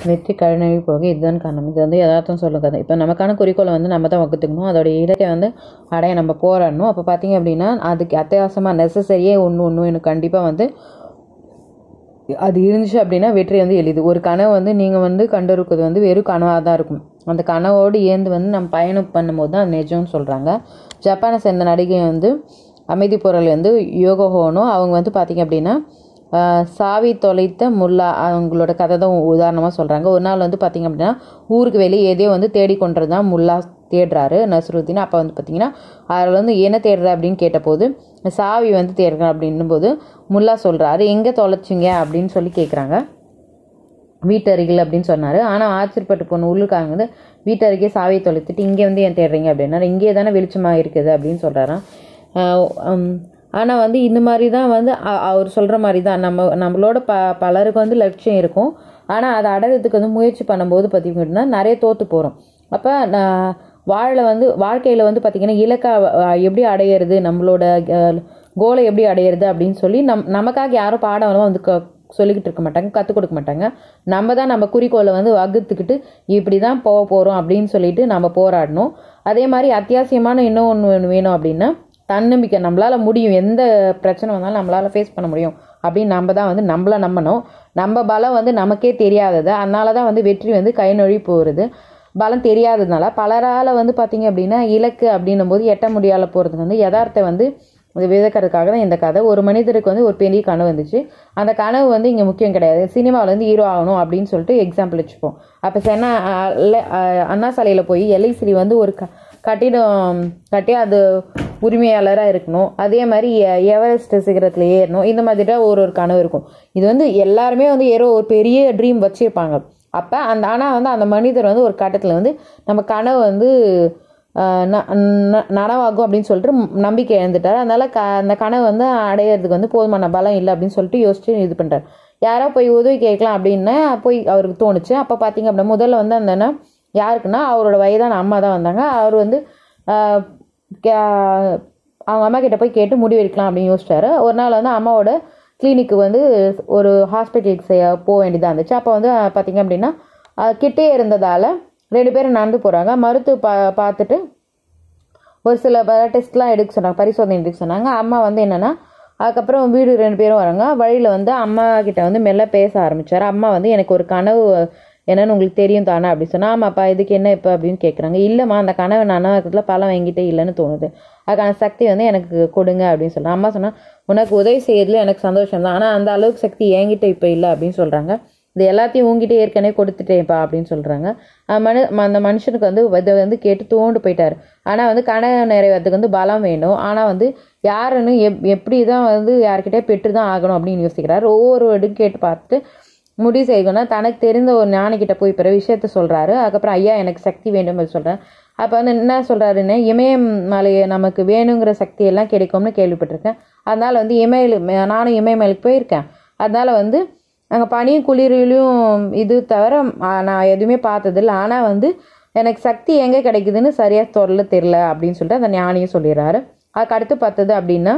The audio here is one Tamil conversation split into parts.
வெற்றி கழுநழி போக இதுதான் காரணம் இது வந்து யதார்த்தம் சொல்லும் கதை இப்போ நமக்கான குறிக்கோளை வந்து நம்ம தான் வகுத்துக்கணும் அதோடைய இலக்கை வந்து அடைய நம்ம போராடணும் அப்போ பார்த்தீங்க அப்படின்னா அதுக்கு அத்தியாவசியமாக நெசசரியே ஒன்று ஒன்று எனக்கு கண்டிப்பாக வந்து அது இருந்துச்சு அப்படின்னா வெற்றி வந்து எளிது ஒரு கனவு வந்து நீங்கள் வந்து கண்டிருக்கிறது வந்து வெறும் கனவாக தான் இருக்கும் அந்த கனவோடு ஏந்து வந்து நம்ம பயணம் பண்ணும்போது தான் அது நிஜம்னு சொல்கிறாங்க ஜப்பானை சேர்ந்த நடிகை வந்து அமைதி பொருள் வந்து யோகோ ஹோனோ அவங்க வந்து பார்த்திங்க அப்படின்னா ஆஹ், சாவி தொலைத்த முல்லா அவங்களோட கதை தான் உதாரணமாக சொல்கிறாங்க ஒரு நாள் வந்து பார்த்திங்க அப்படின்னா ஊருக்கு வெளியே எதையோ வந்து தேடிக்கொண்டது தான் முல்லா தேடுறாரு நஸ்ருத்தீன் அப்போ வந்து பார்த்திங்கன்னா அதில் வந்து என்ன தேடுற அப்படின்னு கேட்டபோது சாவி வந்து தேடுறேன் அப்படின்னும் போது முல்லா சொல்கிறாரு எங்கே தொலைச்சிங்க அப்படின்னு சொல்லி கேட்குறாங்க வீட்டருகில் அப்படின்னு சொன்னார் ஆனால் ஆச்சரியப்பட்டு போன உள்ளுக்காரங்க வந்து வீட்டருகே சாவியை தொலைத்துட்டு இங்கே வந்து ஏன் தேடுறீங்க அப்படின்னா இங்கே தானே வெளிச்சமாக இருக்குது அப்படின்னு சொல்கிறாராம் ஆனால் வந்து இந்த மாதிரி தான் வந்து அ- அவர் சொல்கிற மாதிரி தான் நம்ம நம்மளோட ப பலருக்கு வந்து லட்சியம் இருக்கும் ஆனால் அதை அடையிறதுக்கு வந்து முயற்சி பண்ணும்போது பார்த்திங்கன்னா நிறைய தோற்று போகிறோம் அப்போ நான் வாழ வந்து வாழ்க்கையில் வந்து பார்த்திங்கன்னா இலக்கை அஹ், எப்படி அடையிறது நம்மளோட கோலை எப்படி அடையிறது அப்படின்னு சொல்லி நம் நமக்காக யாரும் பாடம் வந்து க சொல்லிக்கிட்டு இருக்க மாட்டாங்க கற்றுக் கொடுக்க மாட்டாங்க நம்ம தான் நம்ம குறிக்கோளை வந்து வகுத்துக்கிட்டு இப்படி தான் போக போகிறோம் அப்படின்னு சொல்லிட்டு நம்ம போராடணும் அதே மாதிரி அத்தியாவசியமான இன்னும் ஒன்று வேணும் அப்படின்னா தன்னம்பிக்கை நம்மளால் முடியும் எந்த பிரச்சனை வந்தாலும் நம்மளால் ஃபேஸ் பண்ண முடியும் அப்படின்னு நம்ம தான் வந்து நம்மள நம்பணும் நம்ம பலம் வந்து நமக்கே தெரியாதது அதனால தான் வந்து வெற்றி வந்து கை நொழி போகிறது பலம் தெரியாததுனால பலரால் வந்து பார்த்திங்க அப்படின்னா இலக்கு அப்படின்னும் போது எட்ட முடியாத போகிறதுக்கு வந்து யதார்த்தம் வந்து இது விதக்கிறதுக்காக தான் இந்த கதை ஒரு மனிதருக்கு வந்து ஒரு பெரிய கனவு வந்துச்சு அந்த கனவு வந்து இங்கே முக்கியம் கிடையாது சினிமாவில் வந்து ஹீரோ ஆகணும் அப்படின்னு சொல்லிட்டு எக்ஸாம்பிள் வச்சுப்போம் அப்போ சென்னை அஹ், ல- அஹ், அண்ணா சாலையில் போய் எல்ஐசிரி வந்து ஒரு க கட்டிடம் கட்டி அது உரிமையாளராக இருக்கணும் அதே மாதிரி எ- எவரெஸ்ட் சிகரத்தில் ஏறணும் இந்த மாதிரி தான் ஒரு ஒரு கனவு இருக்கும் இது வந்து எல்லாருமே வந்து ஏதோ ஒரு பெரிய ட்ரீம் வச்சுருப்பாங்க அப்போ அந்த ஆனால் வந்து அந்த மனிதர் வந்து ஒரு கட்டத்தில் வந்து நம்ம கனவு வந்து ஆஹ் ந- ந- நனவாகும் அப்படின்னு சொல்லிட்டு ம்- நம்பிக்கை இழந்துட்டார் அதனால க அந்த கனவு வந்து அடையிறதுக்கு வந்து போதுமான பலம் இல்லை அப்படின்னு சொல்லிட்டு யோசிச்சு இது பண்ணுறாரு யாரோ போய் உதவி கேட்கலாம் அப்படின்னா போய் அவருக்கு தோணுச்சு அப்போ பார்த்தீங்க அப்படின்னா முதல்ல வந்து அந்த என்ன யாருக்குன்னா அவரோட வயதான அம்மா தான் வந்தாங்க அவர் வந்து ஆஹ் கே- அவங்க அம்மா கிட்ட போய் கேட்டு முடிவெடுக்கலாம் அப்படின்னு யோசிச்சாரு ஒரு நாள் வந்து அம்மாவோட கிளினிக்கு வந்து ஒரு ஹாஸ்பிட்டலுக்கு செய்ய போக வேண்டியதாக இருந்துச்சு அப்போ வந்து அஹ், பார்த்தீங்க அப்படின்னா அஹ், கிட்டே இருந்ததால் ரெண்டு பேரும் நடந்து போகிறாங்க மருத்துவ பா பார்த்துட்டு ஒரு சில டெஸ்ட்லாம் எடுக்க சொன்னாங்க பரிசோதனை எடுக்க சொன்னாங்க அம்மா வந்து என்னென்னா அதுக்கப்புறம் வீடு ரெண்டு பேரும் வராங்க வழியில் வந்து அம்மா கிட்ட வந்து மெல்ல பேச ஆரம்பிச்சார் அம்மா வந்து எனக்கு ஒரு கனவு என்னன்னு உங்களுக்கு தெரியும் தானே அப்படி சொன்னா ஆமாப்பா இதுக்கு என்ன இப்போ அப்படின்னு கேட்குறாங்க இல்லைம்மா அந்த கனவு நனவாக்கத்தில் பலம் என்கிட்ட இல்லைன்னு தோணுது அதுக்கான சக்தி வந்து எனக்கு கொடுங்க அப்படின்னு சொன்னா அம்மா சொன்னா உனக்கு உதவி செய்யறதுல எனக்கு சந்தோஷம் தான் ஆனால் அந்த அளவுக்கு சக்தி என்கிட்ட இப்போ இல்லை அப்படின்னு சொல்கிறாங்க இது எல்லாத்தையும் உங்ககிட்ட ஏற்கனவே கொடுத்துட்டேன்ப்பா அப்படின்னு சொல்கிறாங்க மனு அந்த மனுஷனுக்கு வந்து இதை வந்து கேட்டு தோண்டு போயிட்டாரு ஆனால் வந்து கனவு நிறைவேறதுக்கு வந்து பலம் வேணும் ஆனால் வந்து யாருன்னு எப் எப்படி தான் வந்து யார்கிட்டே பெற்று தான் ஆகணும் அப்படின்னு யோசிக்கிறாரு ஒவ்வொரு இடம் கேட்டு பார்த்துட்டு முடிவு செய்யணும்னா தனக்கு தெரிந்த ஒரு ஞானிக்கிட்ட போய் பிற விஷயத்த சொல்கிறாரு அதுக்கப்புறம் ஐயா எனக்கு சக்தி வேண்டும் அப்படின்னு சொல்கிறேன் அப்போ வந்து என்ன சொல்கிறாருன்னு இமயம் மலை நமக்கு வேணுங்கிற சக்தி எல்லாம் கிடைக்கும்னு கேள்விப்பட்டிருக்கேன் அதனால வந்து இமயல் நானும் இமயமலைக்கு போயிருக்கேன் அதனால வந்து அங்கே பனியும் குளிரிலையும் இது தவிர ஆ, நான் எதுவுமே பார்த்ததில்ல ஆனால் வந்து எனக்கு சக்தி எங்கே கிடைக்குதுன்னு சரியாக சொல்ல தெரில அப்படின்னு சொல்லிட்டு அந்த ஞானியும் சொல்லிடுறாரு அதுக்கு அடுத்து பார்த்தது அப்படின்னா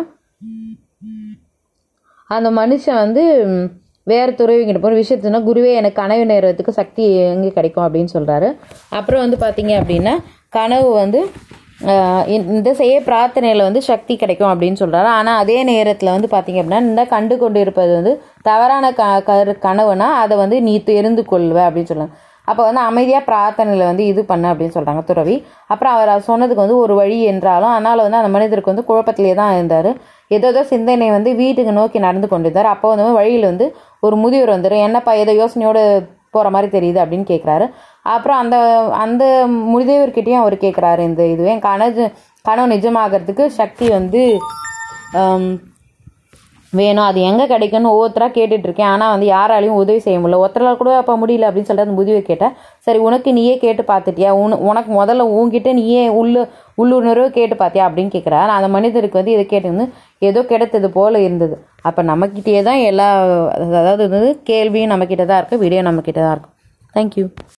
அந்த மனுஷன் வந்து ம், வேற துறவிங்கிட்ட போகிற விஷயத்துனா குருவே எனக்கு கனவு நேரத்துக்கு சக்தி எங்கே கிடைக்கும் அப்படின்னு சொல்கிறாரு அப்புறம் வந்து பார்த்தீங்க அப்படின்னா கனவு வந்து ஆஹ், இந்த- இந்த செய்ய பிரார்த்தனையில் வந்து சக்தி கிடைக்கும் அப்படின்னு சொல்கிறாரு ஆனால் அதே நேரத்தில் வந்து பார்த்தீங்க அப்படின்னா இந்த கண்டு கொண்டு இருப்பது வந்து தவறான க கரு- கனவுனா அதை வந்து நீ தெரிந்து கொள்வ அப்படின்னு சொல்லுவாங்க அப்போ வந்து அமைதியாக பிரார்த்தனையில் வந்து இது பண்ண அப்படின்னு சொல்கிறாங்க துறவி அப்புறம் அவர் அது சொன்னதுக்கு வந்து ஒரு வழி என்றாலும் அதனால் வந்து அந்த மனிதருக்கு வந்து குழப்பத்திலே தான் இருந்தார் ஏதோ ஏதோ சிந்தனை வந்து வீட்டுக்கு நோக்கி நடந்து கொண்டிருந்தார் அப்போ வந்து வழியில் வந்து ஒரு முதியவர் வந்துடும் என்னப்பா ஏதோ யோசனையோடு போகிற மாதிரி தெரியுது அப்படின்னு கேட்குறாரு அப்புறம் அந்த அந்த முதியவர்கிட்டயும் அவர் கேட்குறாரு இந்த இதுவே கனவு கனவு நிஜமாகறதுக்கு சக்தி வந்து ஆம், வேணும் அது எங்கே கிடைக்கும்னு ஒவ்வொருத்தராக கேட்டுட்டு இருக்கேன் ஆனால் வந்து யாராலையும் உதவி செய்ய முடியல ஒருத்தரால் கூட அப்போ முடியல அப்படின்னு சொல்லிட்டு அந்த முதியவர் கேட்டேன் சரி உனக்கு நீயே கேட்டு பார்த்துட்டியா உன உனக்கு முதல்ல உன்கிட்ட நீயே உள்ளு உள்ளுணர்வு கேட்டு பார்த்தியா அப்படின்னு கேட்குறா நான் அந்த மனிதருக்கு வந்து இதை கேட்டு வந்து ஏதோ கிடைத்தது போல இருந்தது அப்போ நம்மக்கிட்டே தான் எல்லா அதாவது வந்து கேள்வியும் நம்மக்கிட்ட தான் இருக்குது வீடியோ நம்மக்கிட்ட தான் இருக்கும் தேங்க்யூ